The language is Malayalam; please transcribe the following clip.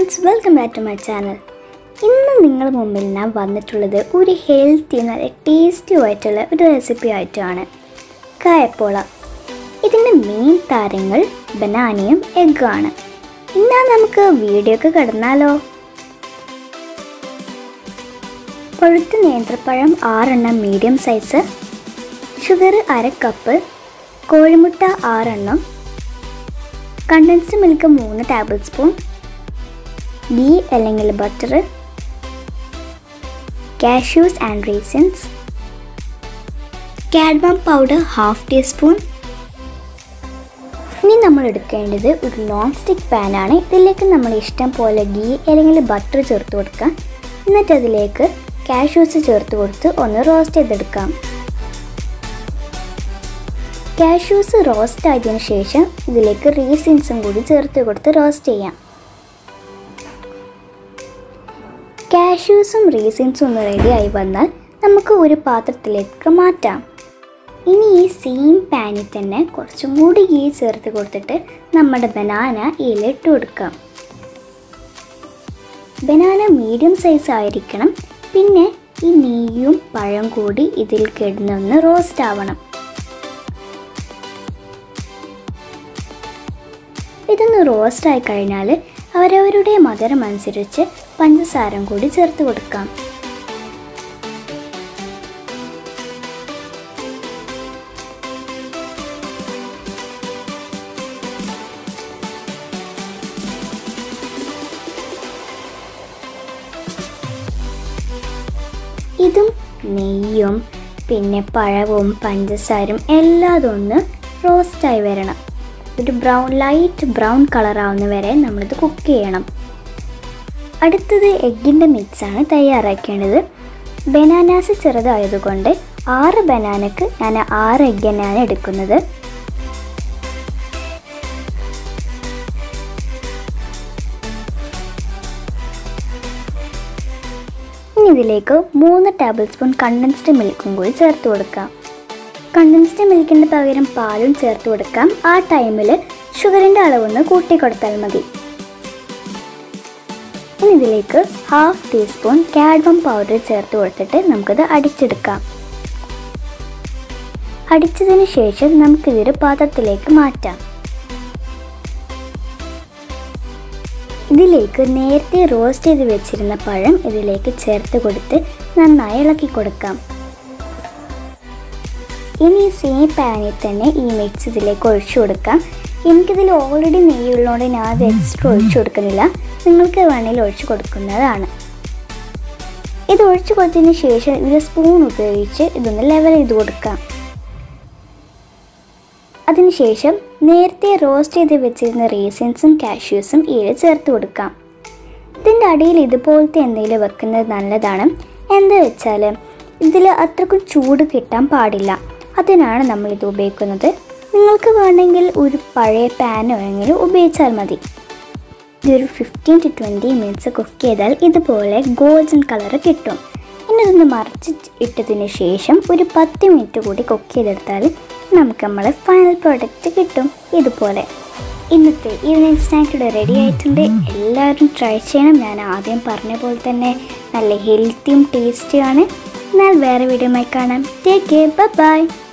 friends welcome back to my channel ഇന്ന് നിങ്ങളുടെ മുമ്പിൽ ഞാൻ വന്നിട്ടുള്ളത് ഒരു ഹെൽത്തി നല്ല ടേസ്റ്റി ആയിട്ടുള്ള ഒരു റെസിപ്പി ആയിട്ടാണ് കായപ്പോള ഇതിൻ്റെ മെയിൻ താരങ്ങൾ ബനാനയും എഗ്ഗാണ് ഇന്നാ നമുക്ക് വീഡിയോക്ക് കടന്നാലോ പഴുത്ത നേന്ത്രപ്പഴം ആറെണ്ണം മീഡിയം സൈസ് ഷുഗർ അര കപ്പ് കോഴിമുട്ട ആറെണ്ണം കണ്ടൻസ്ഡ് മിൽക്ക് മൂന്ന് ടേബിൾ സ്പൂൺ ഗീ അല്ലെങ്കിൽ butter cashews and raisins cardamom powder half teaspoon ഇനി നമ്മൾ എടുക്കേണ്ടത് ഒരു നോൺ സ്റ്റിക്ക് പാനാണ് ഇതിലേക്ക് നമ്മൾ ഇഷ്ടം പോലെ ഗീ അല്ലെങ്കിൽ ബട്ടർ ചേർത്ത് കൊടുക്കാം എന്നിട്ട് അതിലേക്ക് കാഷ്യൂസ് ചേർത്ത് കൊടുത്ത് ഒന്ന് റോസ്റ്റ് ചെയ്തെടുക്കാം കാഷ്യൂസ് റോസ്റ്റ് ആയതിനു ശേഷം ഇതിലേക്ക് റീസിൻസും കൂടി ചേർത്ത് കൊടുത്ത് റോസ്റ്റ് ചെയ്യാം കാഷ്യൂസും റീസിൻസും ഒന്ന് റെഡി ആയി വന്നാൽ നമുക്ക് ഒരു പാത്രത്തിലേക്ക് മാറ്റാം ഇനി ഈ സെയിം പാനിൽ തന്നെ കുറച്ചും കൂടി ഗീ ചേർത്ത് കൊടുത്തിട്ട് നമ്മുടെ ബനാന ഇതിലിട്ട് കൊടുക്കാം ബനാന മീഡിയം സൈസ് ആയിരിക്കണം പിന്നെ ഈ നെയ്യും പഴം കൂടി ഇതിൽ കിടന്നൊന്ന് റോസ്റ്റ് ആവണം ഇതൊന്ന് റോസ്റ്റ് ആയി കഴിഞ്ഞാൽ അവരവരുടെ മധുരം അനുസരിച്ച് പഞ്ചസാരം കൂടി ചേർത്ത് കൊടുക്കാം ഇതും നെയ്യും പിന്നെ പഴവും പഞ്ചസാരയും എല്ലാതും ഒന്ന് റോസ്റ്റായി വരണം ഒരു ബ്രൗൺ ലൈറ്റ് ബ്രൗൺ കളർ ആവുന്ന വരെ നമ്മളിത് കുക്ക് ചെയ്യണം അടുത്തത് എഗ്ഗിൻ്റെ മിക്സാണ് തയ്യാറാക്കേണ്ടത് ബനാനാസ് ചെറുതായതുകൊണ്ട് ആറ് ബനാനക്ക് ഞാൻ ആറ് എഗ്ഗ് തന്നെയാണ് എടുക്കുന്നത് ഇനി ഇതിലേക്ക് മൂന്ന് ടേബിൾ സ്പൂൺ കണ്ടൻസ്ഡ് മിൽക്കും കൂടി ചേർത്ത് കൊടുക്കാം കണ്ടൻസ്ഡ് മിൽക്കിൻ്റെ പകരം പാലും ചേർത്ത് കൊടുക്കാം ആ ടൈമിൽ ഷുഗറിൻ്റെ അളവൊന്ന് കൂട്ടി കൊടുത്താൽ മതി ഇനി ഇതിലേക്ക് ഹാഫ് ടീസ്പൂൺ കാഡ്മം പൗഡർ ചേർത്ത് കൊടുത്തിട്ട് നമുക്കിത് അടിച്ചെടുക്കാം അടിച്ചതിന് ശേഷം നമുക്കിതൊരു പാത്രത്തിലേക്ക് മാറ്റാം ഇതിലേക്ക് നേരത്തെ റോസ്റ്റ് ചെയ്ത് വെച്ചിരുന്ന പഴം ഇതിലേക്ക് ചേർത്ത് കൊടുത്ത് നന്നായി ഇളക്കി കൊടുക്കാം ഇനി ഈ സെയിം പാനിൽ തന്നെ ഈ മിക്സ് ഇതിലേക്ക് ഒഴിച്ചു കൊടുക്കാം എനിക്കിതിൽ ഓൾറെഡി നെയ്യുള്ളതുകൊണ്ട് ഞാൻ അത് എക്സ്ട്രാ ഒഴിച്ചു കൊടുക്കുന്നില്ല നിങ്ങൾക്ക് വേണമെങ്കിൽ ഒഴിച്ചു കൊടുക്കുന്നതാണ് ഇത് ഒഴിച്ചു കൊടുത്തതിന് ശേഷം ഒരു സ്പൂൺ ഉപയോഗിച്ച് ഇതൊന്ന് ലെവൽ ചെയ്ത് കൊടുക്കാം അതിനുശേഷം നേരത്തെ റോസ്റ്റ് ചെയ്ത് വെച്ചിരുന്ന റീസൻസും കാഷ്യൂസും ഇതിൽ ചേർത്ത് കൊടുക്കാം ഇതിൻ്റെ അടിയിൽ ഇതുപോലത്തെ എന്തെങ്കിലും വെക്കുന്നത് നല്ലതാണ് എന്താ വെച്ചാൽ ഇതിൽ അത്രക്കും ചൂട് കിട്ടാൻ പാടില്ല അതിനാണ് നമ്മൾ ഇത് ഉപയോഗിക്കുന്നത് നിങ്ങൾക്ക് വേണമെങ്കിൽ ഒരു പഴയ പാനോ എങ്കിലും ഉപയോഗിച്ചാൽ മതി ഇതൊരു fifteen to twenty minutes cook ചെയ്താൽ ഇതുപോലെ ഗോൾഡൻ കളർ കിട്ടും ഇനി ഇതൊന്ന് മറിച്ച് ഇട്ടതിന് ശേഷം ഒരു പത്ത് മിനിറ്റ് കൂടി കുക്ക് ചെയ്തെടുത്താൽ നമുക്ക് നമ്മളെ ഫൈനൽ പ്രോഡക്റ്റ് കിട്ടും ഇതുപോലെ ഇന്നത്തെ ഈവനിങ് സ്നാക്ക് ഇവിടെ റെഡി ആയിട്ടുണ്ട് എല്ലാവരും ട്രൈ ചെയ്യണം ഞാൻ ആദ്യം പറഞ്ഞ പോലെ തന്നെ നല്ല ഹെൽത്തിയും ടേസ്റ്റിയാണ് എന്നാൽ വേറെ വീഡിയോമായി കാണാം ടേക്ക് കെയർ ബൈ